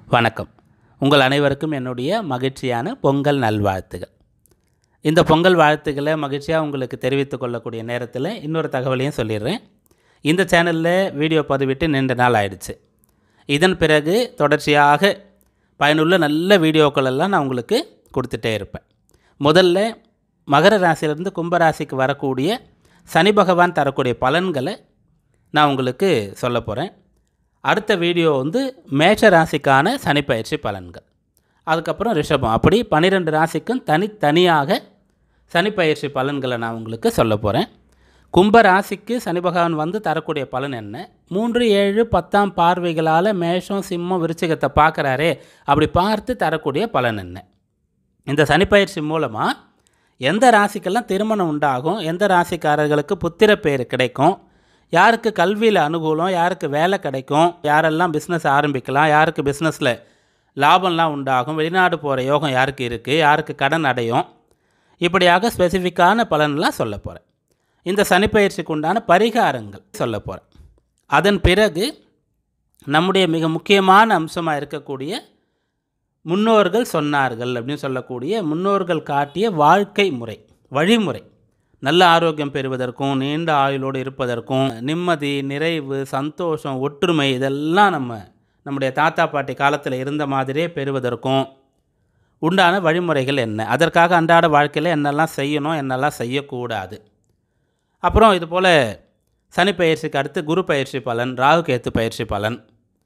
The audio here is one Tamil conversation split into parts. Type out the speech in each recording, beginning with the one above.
வணக்கம் உங்கள் அனைவருக்கும் என்னுடைய மகிழ்ச்சியான பொங்கல் நல்வாழ்த்துகள் இந்த பொங்கல் வாழ்த்துக்களை மகிழ்ச்சியாக உங்களுக்கு தெரிவித்துக் கொள்ளக்கூடிய நேரத்தில் இன்னொரு தகவலையும் சொல்லிடுறேன் இந்த சேனலில் வீடியோ பதிவிட்டு நீண்ட நாள் ஆயிடுச்சு இதன் பிறகு தொடர்ச்சியாக பயனுள்ள நல்ல வீடியோக்கள் எல்லாம் நான் உங்களுக்கு கொடுத்துட்டே இருப்பேன் முதல்ல மகர ராசியிலிருந்து கும்பராசிக்கு வரக்கூடிய சனி பகவான் தரக்கூடிய பலன்களை நான் உங்களுக்கு சொல்ல போகிறேன் அடுத்த வீடியோ வந்து மேஷ ராசிக்கான சனிப்பயிற்சி பலன்கள் அதுக்கப்புறம் ரிஷபம் அப்படி பன்னிரெண்டு ராசிக்கும் தனித்தனியாக சனிப்பயிற்சி பலன்களை நான் உங்களுக்கு சொல்ல போகிறேன் கும்ப ராசிக்கு சனி பகவான் வந்து தரக்கூடிய பலன் என்ன மூன்று ஏழு பத்தாம் பார்வைகளால் மேஷம் சிம்மம் விருச்சிகத்தை பார்க்குறாரே அப்படி பார்த்து தரக்கூடிய பலன் என்ன இந்த சனிப்பயிற்சி மூலமாக எந்த ராசிக்கெல்லாம் திருமணம் உண்டாகும் எந்த ராசிக்காரர்களுக்கு புத்திர பேர் கிடைக்கும் யாருக்கு கல்வியில் அனுகூலம் யாருக்கு வேலை கிடைக்கும் யாரெல்லாம் பிஸ்னஸ் ஆரம்பிக்கலாம் யாருக்கு பிஸ்னஸில் லாபம்லாம் உண்டாகும் வெளிநாடு போகிற யோகம் யாருக்கு இருக்குது யாருக்கு கடன் அடையும் இப்படியாக ஸ்பெசிஃபிக்கான பலன்லாம் சொல்ல போகிறேன் இந்த சனிப்பயிற்சிக்கு உண்டான பரிகாரங்கள் சொல்ல போகிறேன் அதன் பிறகு நம்முடைய மிக முக்கியமான அம்சமாக இருக்கக்கூடிய முன்னோர்கள் சொன்னார்கள் அப்படின்னு சொல்லக்கூடிய முன்னோர்கள் காட்டிய வாழ்க்கை முறை வழிமுறை நல்ல ஆரோக்கியம் பெறுவதற்கும் நீண்ட ஆயுளோடு இருப்பதற்கும் நிம்மதி நிறைவு சந்தோஷம் ஒற்றுமை இதெல்லாம் நம்ம நம்முடைய தாத்தா பாட்டி காலத்தில் இருந்த மாதிரியே பெறுவதற்கும் உண்டான வழிமுறைகள் என்ன அதற்காக அன்றாட வாழ்க்கையில் என்னெல்லாம் செய்யணும் என்னெல்லாம் செய்யக்கூடாது அப்புறம் இது போல் சனி பயிற்சிக்கு அடுத்து குரு பயிற்சி பலன் ராகு கேத்து பயிற்சி பலன்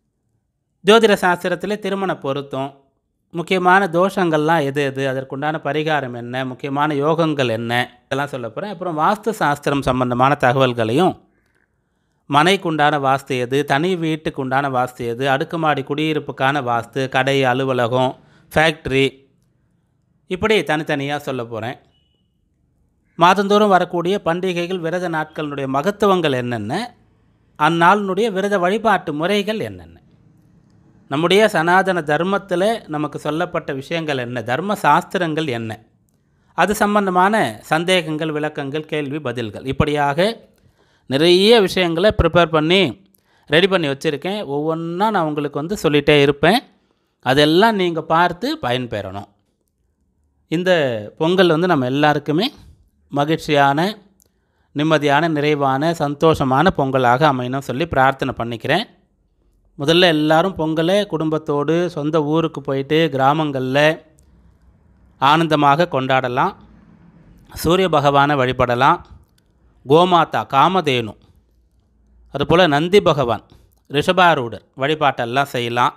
ஜோதிட சாஸ்திரத்திலே திருமண பொருத்தம் முக்கியமான தோஷங்கள்லாம் எது எது அதற்குண்டான பரிகாரம் என்ன முக்கியமான யோகங்கள் என்ன இதெல்லாம் சொல்ல போகிறேன் அப்புறம் வாஸ்து சாஸ்திரம் சம்பந்தமான தகவல்களையும் மனைக்குண்டான வாஸ்து எது தனி வீட்டுக்கு உண்டான வாஸ்து எது அடுக்குமாடி குடியிருப்புக்கான வாஸ்து கடை அலுவலகம் ஃபேக்ட்ரி இப்படி தனித்தனியாக சொல்ல போகிறேன் மாதந்தோறும் வரக்கூடிய பண்டிகைகள் விரத நாட்களினுடைய மகத்துவங்கள் என்னென்ன அந்நாளினுடைய விரத வழிபாட்டு முறைகள் என்னென்ன நம்முடைய சனாதன தர்மத்தில் நமக்கு சொல்லப்பட்ட விஷயங்கள் என்ன தர்ம சாஸ்திரங்கள் என்ன அது சம்பந்தமான சந்தேகங்கள் விளக்கங்கள் கேள்வி பதில்கள் இப்படியாக நிறைய விஷயங்களை ப்ரிப்பேர் பண்ணி ரெடி பண்ணி வச்சுருக்கேன் ஒவ்வொன்றா நான் உங்களுக்கு வந்து சொல்லிகிட்டே இருப்பேன் அதெல்லாம் நீங்கள் பார்த்து பயன்பெறணும் இந்த பொங்கல் வந்து நம்ம எல்லாருக்குமே மகிழ்ச்சியான நிம்மதியான நிறைவான சந்தோஷமான பொங்கலாக அமையணும் சொல்லி பிரார்த்தனை பண்ணிக்கிறேன் முதல்ல எல்லாரும் பொங்கலை குடும்பத்தோடு சொந்த ஊருக்கு போயிட்டு கிராமங்களில் ஆனந்தமாக கொண்டாடலாம் சூரிய பகவானை வழிபடலாம் கோமாதா காமதேனு அதுபோல் நந்தி பகவான் ரிஷபாரூடர் வழிபாட்டெல்லாம் செய்யலாம்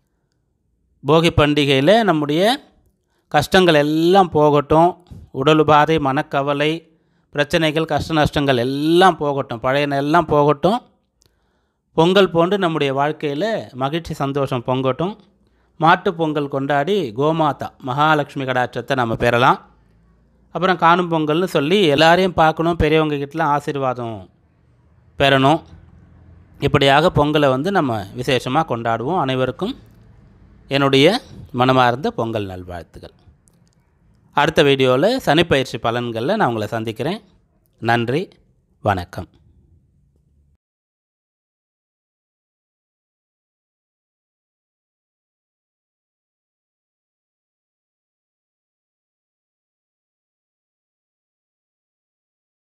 போகி பண்டிகையில் நம்முடைய கஷ்டங்கள் எல்லாம் போகட்டும் உடல் உபாதை மனக்கவலை பிரச்சனைகள் கஷ்ட நஷ்டங்கள் எல்லாம் போகட்டும் பழையன எல்லாம் போகட்டும் பொங்கல் போன்று நம்முடைய வாழ்க்கையில் மகிழ்ச்சி சந்தோஷம் பொங்கட்டும் மாட்டு பொங்கல் கொண்டாடி கோமாதா மகாலட்சுமி கடாட்சத்தை நம்ம பெறலாம் அப்புறம் காணும் பொங்கல்னு சொல்லி எல்லாரையும் பார்க்கணும் பெரியவங்க கிட்டலாம் ஆசீர்வாதம் பெறணும் இப்படியாக பொங்கலை வந்து நம்ம விசேஷமாக கொண்டாடுவோம் அனைவருக்கும் என்னுடைய மனமார்ந்த பொங்கல் நல்வாழ்த்துகள் அடுத்த வீடியோவில் சனிப்பயிற்சி பலன்களில் நான் உங்களை சந்திக்கிறேன் நன்றி வணக்கம்